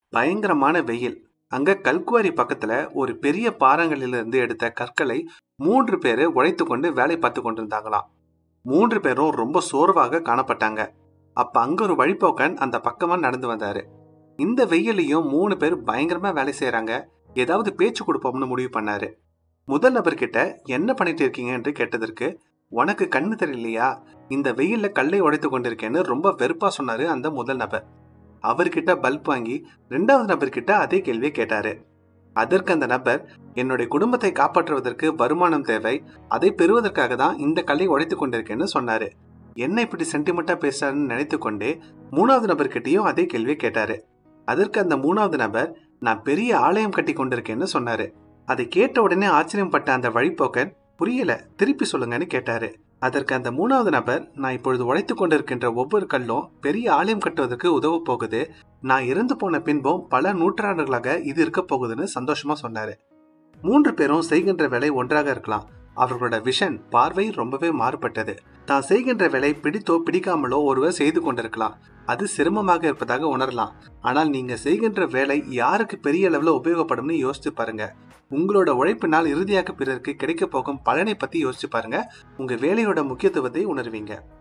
பயங்கரமான வெயில் அங்க கல்குவாரி பக்கத்துல ஒரு பெரிய பாறாங்கல்லிலிருந்து எடுத்த கற்களை மூன்று பேரு உழைத்து கொண்டு வேலை பார்த்து கொண்டிருந்தாங்களாம் மூன்று பேரும் ரொம்ப சோர்வாக காணப்பட்டாங்க அப்ப அங்க ஒரு வழிபோக்கன் அந்த பக்கமா நடந்து வந்தாரு இந்த வெயிலையும் மூணு பேர் பயங்கரமா வேலை செய்யறாங்க ஏதாவது பேச்சு கொடுப்போம்னு முடிவு பண்ணாரு முதல் நபர்கிட்ட என்ன பண்ணிட்டு இருக்கீங்க என்று கேட்டதற்கு உனக்கு கண்ணு தெரியலையா இந்த வெயில்ல கல்லை உடைத்து கொண்டிருக்கேன்னு ரொம்ப வெறுப்பா சொன்னாரு அந்த முதல் நபர் அவர்கிட்ட பல்ப் வாங்கி ரெண்டாவது நபர்கிட்ட அதே கேள்வியை கேட்டாரு அதற்கு அந்த நபர் என்னுடைய குடும்பத்தை காப்பாற்றுவதற்கு வருமானம் தேவை அதை பெறுவதற்காக தான் இந்த கல்லை உடைத்து கொண்டிருக்கேன்னு சொன்னாரு என்ன இப்படி சென்டிமெண்டா பேசுறாருன்னு நினைத்து கொண்டே மூணாவது நபர்கிட்டயும் அதே கேள்வியை கேட்டாரு அதற்கு அந்த மூணாவது நபர் நான் பெரிய ஆலயம் கட்டி கொண்டிருக்கேன்னு சொன்னாரு அதை கேட்ட உடனே ஆச்சரியப்பட்ட அந்த வழிபோக்கன் புரியல திருப்பி சொல்லுங்கன்னு கேட்டாரு அதற்கு அந்த மூணாவது நபர் நான் இப்பொழுது உழைத்து கொண்டிருக்கின்ற ஒவ்வொரு கல்லும் பெரிய ஆலயம் கட்டுவதற்கு உதவ போகுது நான் இறந்து போன பின்பும் பல நூற்றாண்டுகளாக இது இருக்க போகுதுன்னு சந்தோஷமா சொன்னாரு மூன்று பேரும் செய்கின்ற வேலை ஒன்றாக இருக்கலாம் அவர்களோட விஷன் பார்வை ரொம்பவே மாறுபட்டது தான் செய்கின்ற வேலை பிடித்தோ பிடிக்காமலோ ஒருவர் செய்து கொண்டிருக்கலாம் அது சிரமமாக இருப்பதாக உணரலாம் ஆனால் நீங்க செய்கின்ற வேலை யாருக்கு பெரிய அளவுல உபயோகப்படும்னு யோசிச்சு பாருங்க உங்களோட உழைப்பினால் இறுதியாக பிறருக்கு கிடைக்க போகும் பலனை பத்தி யோசிச்சு பாருங்க உங்க வேலையோட முக்கியத்துவத்தை உணர்வீங்க